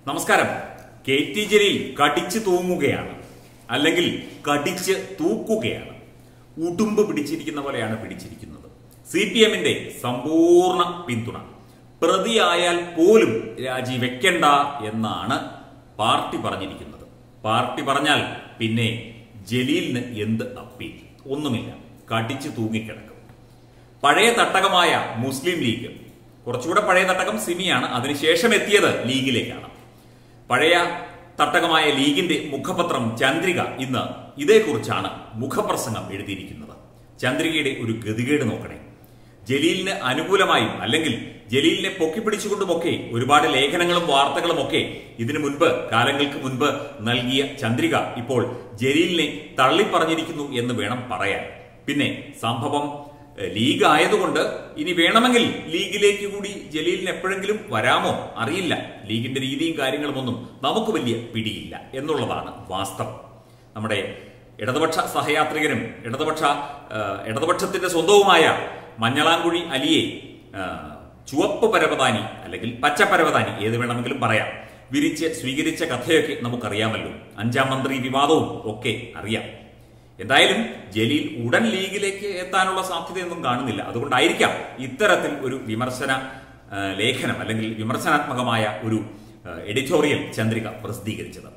നമസ്കാരം K T Jaleel കടിച്ചു തൂങ്ങുകയാണ് അല്ലെങ്കിൽ കടിച്ച് തൂക്കുകയാണ് ഉടുമ്പ് പിടിച്ചിരിക്കുന്ന പോലെയാണ് പിടിച്ചിരിക്കുന്നത് സി പി എമ്മിന്റെ സമ്പൂർണ്ണ പിന്തുണ പ്രതിയായാൽ പോലും രാജിവെക്കണ്ട എന്നാണ് പാർട്ടി പറഞ്ഞിരിക്കുന്നത് പാർട്ടി പറഞ്ഞാൽ പിന്നെ ജലീലിന് എന്ത് അപ്പീൽ ഒന്നുമില്ല കടിച്ചു തൂങ്ങിക്കിടക്കും പഴയ തട്ടകമായ മുസ്ലിം ലീഗ് കുറച്ചുകൂടെ പഴയ തട്ടകം സിമിയാണ് അതിനുശേഷം എത്തിയത് ലീഗിലേക്കാണ് പഴയ തട്ടകമായ ലീഗിന്റെ മുഖപത്രം ചന്ദ്രിക ഇന്ന് ഇതേക്കുറിച്ചാണ് മുഖപ്രസംഗം എഴുതിയിരിക്കുന്നത് ചന്ദ്രികയുടെ ഒരു ഗതികേട് നോക്കണേ ജലീലിന് അനുകൂലമായും അല്ലെങ്കിൽ ജലീലിനെ പൊക്കിപ്പിടിച്ചുകൊണ്ടുമൊക്കെ ഒരുപാട് ലേഖനങ്ങളും വാർത്തകളും ഒക്കെ ഇതിനു മുൻപ് കാലങ്ങൾക്ക് മുൻപ് നൽകിയ ചന്ദ്രിക ഇപ്പോൾ ജലീലിനെ തള്ളിപ്പറഞ്ഞിരിക്കുന്നു എന്ന് വേണം പറയാൻ പിന്നെ സംഭവം ഏഹ്, ലീഗ് ആയതുകൊണ്ട് ഇനി വേണമെങ്കിൽ ലീഗിലേക്ക് കൂടി ജലീലിന് എപ്പോഴെങ്കിലും വരാമോ അറിയില്ല ലീഗിന്റെ രീതിയും കാര്യങ്ങളും ഒന്നും നമുക്ക് വലിയ പിടിയില്ല എന്നുള്ളതാണ് വാസ്തവം നമ്മുടെ ഇടതുപക്ഷ സഹയാത്രികനും ഇടതുപക്ഷ ഏഹ്, ഇടതുപക്ഷത്തിന്റെ സ്വന്തവുമായ മഞ്ഞളാംകുഴി അലിയെ ഏഹ്, ചുവപ്പ് പരവതാനി അല്ലെങ്കിൽ പച്ച പരവതാനി ഏത് വേണമെങ്കിലും പറയാം വിരിച്ച് സ്വീകരിച്ച കഥയൊക്കെ നമുക്കറിയാമല്ലോ അഞ്ചാം മന്ത്രി വിവാദവും ഒക്കെ അറിയാം എന്തായാലും ജലീൽ ഉടൻ ലീഗിലേക്ക് എത്താനുള്ള സാധ്യതയൊന്നും കാണുന്നില്ല അതുകൊണ്ടായിരിക്കാം ഇത്തരത്തിൽ ഒരു വിമർശന ആ, ലേഖനം അല്ലെങ്കിൽ വിമർശനാത്മകമായ ഒരു ആ, എഡിറ്റോറിയൽ ചന്ദ്രിക പ്രസിദ്ധീകരിച്ചത്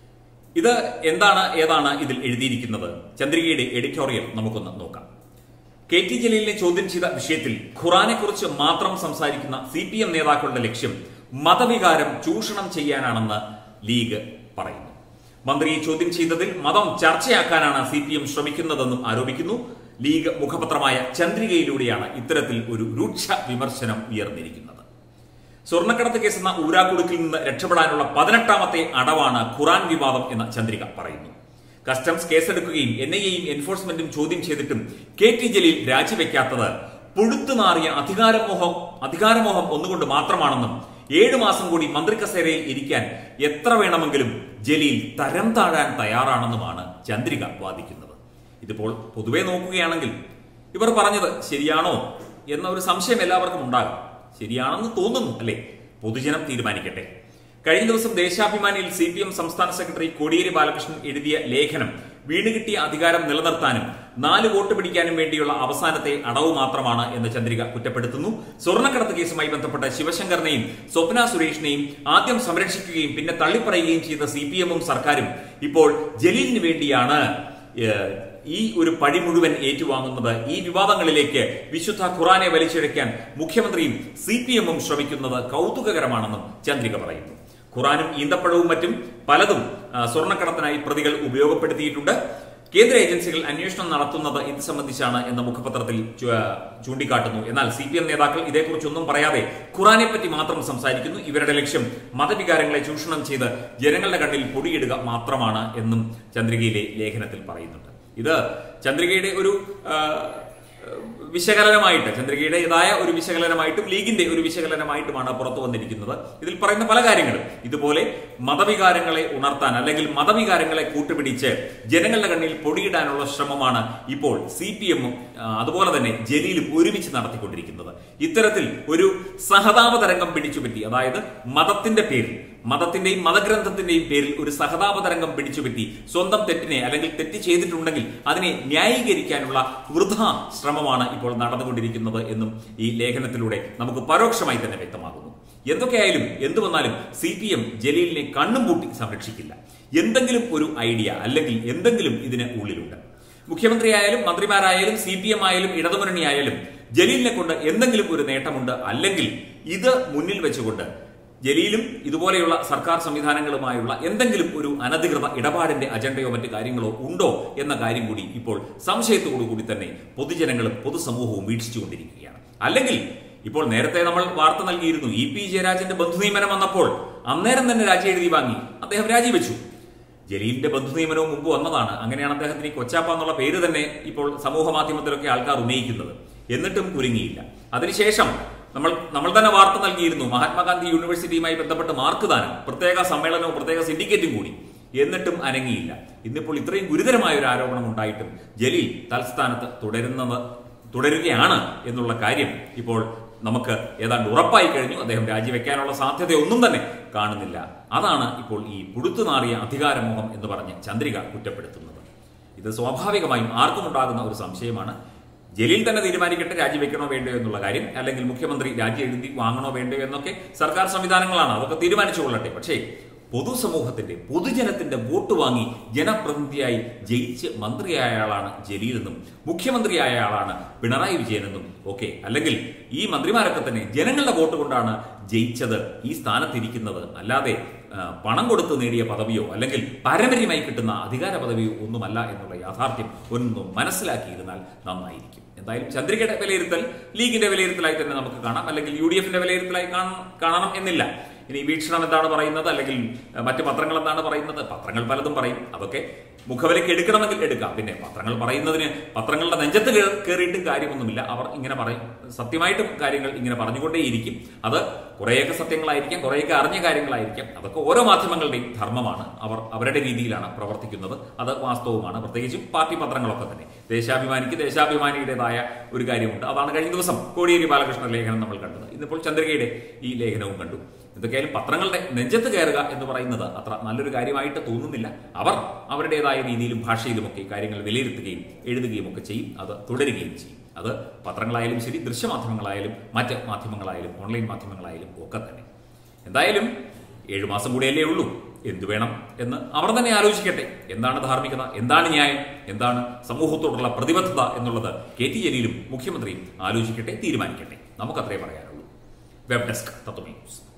ഇത് എന്താണ് ഏതാണ് ഇതിൽ എഴുതിയിരിക്കുന്നത് ചന്ദ്രികയുടെ എഡിറ്റോറിയൽ നമുക്കൊന്ന് നോക്കാം കെ ടി ജലീലിനെ ചോദ്യം ചെയ്ത വിഷയത്തിൽ ഖുറാനെക്കുറിച്ച് മാത്രം സംസാരിക്കുന്ന സി പി എം നേതാക്കളുടെ ലക്ഷ്യം മതവികാരം ചൂഷണം ചെയ്യാനാണെന്ന് ലീഗ് പറയുന്നു മന്ത്രിയെ ചോദ്യം ചെയ്തതിൽ മതം ചർച്ചയാക്കാനാണ് സി പി എം ശ്രമിക്കുന്നതെന്നും ആരോപിക്കുന്നു ലീഗ് മുഖപത്രമായ ചന്ദ്രികയിലൂടെയാണ് ഇത്തരത്തിൽ ഒരു രൂക്ഷ വിമർശനം ഉയർന്നിരിക്കുന്നത് സ്വർണ്ണക്കടത്ത് കേസെന്ന ഊരാക്കുടുക്കിൽ നിന്ന് രക്ഷപ്പെടാനുള്ള പതിനെട്ടാമത്തെ അടവാണ് ഖുറാൻ വിവാദം എന്ന് ചന്ദ്രിക പറയുന്നു കസ്റ്റംസ് കേസെടുക്കുകയും എൻ ഐ എയും എൻഫോഴ്സ്മെന്റും ചോദ്യം ചെയ്തിട്ടും കെ ടി ജലീൽ രാജിവെക്കാത്തത് പുഴുത്തുനാറിയ അധികാരമോഹം അധികാരമോഹം ഒന്നുകൊണ്ട് മാത്രമാണെന്നും ഏഴു മാസം കൂടി മന്ത്രി കസേരയിൽ ഇരിക്കാൻ എത്ര വേണമെങ്കിലും ജലീൽ തരം താഴാൻ തയ്യാറാണെന്നുമാണ് ചന്ദ്രിക വാദിക്കുന്നത് ഇതിപ്പോൾ പൊതുവെ നോക്കുകയാണെങ്കിൽ ഇവർ പറഞ്ഞത് ശരിയാണോ എന്ന ഒരു സംശയം എല്ലാവർക്കും ഉണ്ടാകും ശരിയാണെന്ന് തോന്നുന്നു അല്ലെ പൊതുജനം തീരുമാനിക്കട്ടെ കഴിഞ്ഞ ദിവസം ദേശാഭിമാനിയിൽ സി പി എം സംസ്ഥാന സെക്രട്ടറി കോടിയേരി ബാലകൃഷ്ണൻ എഴുതിയ ലേഖനം വീണ് കിട്ടിയ അധികാരം നിലനിർത്താനും നാല് വോട്ട് പിടിക്കാനും വേണ്ടിയുള്ള അവസാനത്തെ അടവ് മാത്രമാണ് എന്ന് ചന്ദ്രിക കുറ്റപ്പെടുത്തുന്നു സ്വർണ്ണക്കടത്ത് കേസുമായി ബന്ധപ്പെട്ട ശിവശങ്കറിനെയും സ്വപ്ന സുരേഷിനെയും ആദ്യം സംരക്ഷിക്കുകയും പിന്നെ തള്ളിപ്പറയുകയും ചെയ്ത സി പി എമ്മും സർക്കാരും ഇപ്പോൾ ജലീലിന് വേണ്ടിയാണ് ഏഹ്, ഈ ഒരു പഴി മുഴുവൻ ഏറ്റുവാങ്ങുന്നത് ഈ വിവാദങ്ങളിലേക്ക് വിശുദ്ധ ഖുറാനെ വലിച്ചിഴയ്ക്കാൻ മുഖ്യമന്ത്രിയും സി പി എമ്മും ശ്രമിക്കുന്നത് കൗതുകകരമാണെന്നും ചന്ദ്രിക പറയുന്നു ഖുറാനും ഈന്തപ്പഴവും മറ്റും പലതും ആ, സ്വർണ്ണക്കടത്തിനായി പ്രതികൾ ഉപയോഗപ്പെടുത്തിയിട്ടുണ്ട് കേന്ദ്ര ഏജൻസികൾ അന്വേഷണം നടത്തുന്നത് ഇത് സംബന്ധിച്ചാണ് എന്ന മുഖപത്രത്തിൽ ചു- ആ, ചൂണ്ടിക്കാട്ടുന്നു എന്നാൽ സി പി എം നേതാക്കൾ ഇതേക്കുറിച്ചൊന്നും പറയാതെ ഖുറാനെ പറ്റി മാത്രം സംസാരിക്കുന്നു ഇവരുടെ ലക്ഷ്യം മതവികാരങ്ങളെ ചൂഷണം ചെയ്ത് ജനങ്ങളുടെ കണ്ണിൽ പൊടിയിടുക മാത്രമാണ് എന്നും ചന്ദ്രികയിലെ ലേഖനത്തിൽ പറയുന്നുണ്ട് ഇത് ചന്ദ്രികയുടെ ഒരു ആ, വിശകലനമായിട്ട് ചന്ദ്രികയുടേതായ ഒരു വിശകലനമായിട്ടും ലീഗിന്റെ ഒരു വിശകലനമായിട്ടുമാണ് പുറത്തു വന്നിരിക്കുന്നത് ഇതിൽ പറയുന്ന പല കാര്യങ്ങളും ഇതുപോലെ മതവികാരങ്ങളെ ഉണർത്താൻ അല്ലെങ്കിൽ മതവികാരങ്ങളെ കൂട്ടുപിടിച്ച് ജനങ്ങളുടെ കണ്ണിൽ പൊടിയിടാനുള്ള ശ്രമമാണ് ഇപ്പോൾ സി പി എമ്മും അതുപോലെ തന്നെ ജലീലും ഒരുമിച്ച് നടത്തിക്കൊണ്ടിരിക്കുന്നത് ഇത്തരത്തിൽ ഒരു സഹതാപ തരംഗം പിടിച്ചുപറ്റി അതായത് മതത്തിന്റെ പേരിൽ മതത്തിന്റെയും മതഗ്രന്ഥത്തിന്റെയും പേരിൽ ഒരു സഹതാപ തരംഗം പിടിച്ചുപറ്റി സ്വന്തം തെറ്റിനെ അല്ലെങ്കിൽ തെറ്റ് ചെയ്തിട്ടുണ്ടെങ്കിൽ അതിനെ ന്യായീകരിക്കാനുള്ള വൃഥ ശ്രമമാണ് ഇപ്പോൾ നടന്നുകൊണ്ടിരിക്കുന്നത് എന്നും ഈ ലേഖനത്തിലൂടെ നമുക്ക് പരോക്ഷമായി തന്നെ വ്യക്തമാകുന്നു എന്തൊക്കെയായാലും എന്തു വന്നാലും സി പി എം ജലീലിനെ കണ്ണും പൂട്ടി സംരക്ഷിക്കില്ല എന്തെങ്കിലും ഒരു ഐഡിയ അല്ലെങ്കിൽ എന്തെങ്കിലും ഇതിന് ഉള്ളിലുണ്ട് മുഖ്യമന്ത്രിയായാലും മന്ത്രിമാരായാലും സി പി എം ആയാലും ഇടതുമുന്നണി ആയാലും ജലീലിനെ കൊണ്ട് എന്തെങ്കിലും ഒരു നേട്ടമുണ്ട് അല്ലെങ്കിൽ ഇത് മുന്നിൽ വെച്ചുകൊണ്ട് ജലീലും ഇതുപോലെയുള്ള സർക്കാർ സംവിധാനങ്ങളുമായുള്ള എന്തെങ്കിലും ഒരു അനധികൃത ഇടപാടിന്റെ അജണ്ടയോ മറ്റു കാര്യങ്ങളോ ഉണ്ടോ എന്ന കാര്യം കൂടി ഇപ്പോൾ സംശയത്തോടു കൂടി തന്നെ പൊതുജനങ്ങളും പൊതുസമൂഹവും വീക്ഷിച്ചുകൊണ്ടിരിക്കുകയാണ് അല്ലെങ്കിൽ ഇപ്പോൾ നേരത്തെ നമ്മൾ വാർത്ത നൽകിയിരുന്നു ഇ പി ജയരാജന്റെ ബന്ധുനിയമനം വന്നപ്പോൾ അന്നേരം തന്നെ രാജി എഴുതി വാങ്ങി അദ്ദേഹം രാജിവെച്ചു ജലീലിന്റെ ബന്ധുനിയമനവും മുമ്പ് വന്നതാണ് അങ്ങനെയാണ് അദ്ദേഹത്തിന് ഈ കൊച്ചാപ്പ എന്നുള്ള പേര് തന്നെ ഇപ്പോൾ സമൂഹ മാധ്യമത്തിലൊക്കെ ആൾക്കാർ ഉന്നയിക്കുന്നത് എന്നിട്ടും കുരുങ്ങിയില്ല അതിനുശേഷം നമ്മൾ നമ്മൾ തന്നെ വാർത്ത നൽകിയിരുന്നു മഹാത്മാഗാന്ധി യൂണിവേഴ്സിറ്റിയുമായി ബന്ധപ്പെട്ട് മാർക്ക് ദാനം പ്രത്യേക സമ്മേളനവും പ്രത്യേക സിൻഡിക്കേറ്റും കൂടി എന്നിട്ടും അനങ്ങിയില്ല ഇന്നിപ്പോൾ ഇത്രയും ഗുരുതരമായ ഒരു ആരോപണം ഉണ്ടായിട്ടും ജലീൽ തൽസ്ഥാനത്ത് തുടരുന്നത് തുടരുകയാണ് എന്നുള്ള കാര്യം ഇപ്പോൾ നമുക്ക് ഏതാണ്ട് ഉറപ്പായി കഴിഞ്ഞു അദ്ദേഹം രാജിവെക്കാനുള്ള സാധ്യത ഒന്നും തന്നെ കാണുന്നില്ല അതാണ് ഇപ്പോൾ ഈ പുഴുത്തുനാറിയ അധികാരമോഹം എന്ന് പറഞ്ഞ് ചന്ദ്രിക കുറ്റപ്പെടുത്തുന്നത് ഇത് സ്വാഭാവികമായും ആർക്കും ഉണ്ടാകുന്ന ഒരു സംശയമാണ് ജലീൽ തന്നെ തീരുമാനിക്കട്ടെ രാജിവെക്കണോ വേണ്ടയോ എന്നുള്ള കാര്യം അല്ലെങ്കിൽ മുഖ്യമന്ത്രി രാജി എഴുതി വാങ്ങണോ വേണ്ടയോ എന്നൊക്കെ സർക്കാർ സംവിധാനങ്ങളാണ് അതൊക്കെ തീരുമാനിച്ചു കൊള്ളട്ടെ പക്ഷേ പൊതുസമൂഹത്തിന്റെ പൊതുജനത്തിന്റെ വോട്ട് വാങ്ങി ജനപ്രതിനിധിയായി ജയിച്ച് മന്ത്രിയായ ആളാണ് ജലീലെന്നും മുഖ്യമന്ത്രിയായ ആളാണ് പിണറായി വിജയനെന്നും ഒക്കെ അല്ലെങ്കിൽ ഈ മന്ത്രിമാരൊക്കെ തന്നെ ജനങ്ങളുടെ വോട്ട് കൊണ്ടാണ് ജയിച്ചത് ഈ സ്ഥാനത്തിരിക്കുന്നത് അല്ലാതെ ആ, പണം കൊടുത്ത് നേടിയ പദവിയോ അല്ലെങ്കിൽ പാരമ്പര്യമായി കിട്ടുന്ന അധികാര പദവിയോ ഒന്നുമല്ല എന്നുള്ള യാഥാർത്ഥ്യം ഒന്നും മനസ്സിലാക്കിയിരുന്നാൽ നന്നായിരിക്കും എന്തായാലും ചന്ദ്രികയുടെ വിലയിരുത്തൽ ലീഗിന്റെ വിലയിരുത്തലായി തന്നെ നമുക്ക് കാണാം അല്ലെങ്കിൽ യു ഡി എഫിന്റെ വിലയിരുത്തലായി കാണ- കാണണം എന്നില്ല ഇനി വീക്ഷണം എന്താണ് പറയുന്നത് അല്ലെങ്കിൽ അഹ്, മറ്റ് പത്രങ്ങൾ എന്താണ് പറയുന്നത് പത്രങ്ങൾ പലതും പറയും അതൊക്കെ മുഖവിലേക്ക് എടുക്കണമെങ്കിൽ എടുക്കാം പിന്നെ പത്രങ്ങൾ പറയുന്നതിന് പത്രങ്ങളുടെ നെഞ്ചത്ത് കേ- കയറിയിട്ടും കാര്യമൊന്നുമില്ല അവർ ഇങ്ങനെ പറയും സത്യമായിട്ടും കാര്യങ്ങൾ ഇങ്ങനെ പറഞ്ഞുകൊണ്ടേയിരിക്കും അത് കുറേയൊക്കെ സത്യങ്ങളായിരിക്കാം കുറേയൊക്കെ അറിഞ്ഞ കാര്യങ്ങളായിരിക്കാം അതൊക്കെ ഓരോ മാധ്യമങ്ങളുടെയും ധർമ്മമാണ് അവർ അവരുടെ രീതിയിലാണ് പ്രവർത്തിക്കുന്നത് അത് വാസ്തവമാണ് പ്രത്യേകിച്ചും പാർട്ടി പത്രങ്ങളൊക്കെ തന്നെ ദേശാഭിമാനിക്ക് ദേശാഭിമാനിയുടേതായ ഒരു കാര്യമുണ്ട് അതാണ് കഴിഞ്ഞ ദിവസം കോടിയേരി ബാലകൃഷ്ണ ലേഖനം നമ്മൾ കണ്ടത് ഇന്നിപ്പോൾ ചന്ദ്രികയുടെ ഈ ലേഖനവും കണ്ടു എന്തൊക്കെയായാലും പത്രങ്ങളുടെ നെഞ്ചത്ത് കയറുക എന്ന് പറയുന്നത് അത്ര നല്ലൊരു കാര്യമായിട്ട് തോന്നുന്നില്ല അവർ അവരുടേതായ രീതിയിലും ഭാഷയിലുമൊക്കെ കാര്യങ്ങൾ വിലയിരുത്തുകയും എഴുതുകയും ഒക്കെ ചെയ്യും അത് തുടരുകയും ചെയ്യും അത് പത്രങ്ങളായാലും ശരി ദൃശ്യമാധ്യമങ്ങളായാലും മറ്റ് മാധ്യമങ്ങളായാലും ഓൺലൈൻ മാധ്യമങ്ങളായാലും ഒക്കെ തന്നെ എന്തായാലും ഏഴു മാസം കൂടിയല്ലേ ഉള്ളൂ എന്തു വേണം എന്ന് അവർ തന്നെ ആലോചിക്കട്ടെ എന്താണ് ധാർമ്മികത എന്താണ് ന്യായം എന്താണ് സമൂഹത്തോടുള്ള പ്രതിബദ്ധത എന്നുള്ളത് കെ ടി ജലീലും മുഖ്യമന്ത്രിയും ആലോചിക്കട്ടെ തീരുമാനിക്കട്ടെ നമുക്കത്രേ പറയാനുള്ളൂ വെബ് ഡെസ്ക് തത്വമേ ന്യൂസ്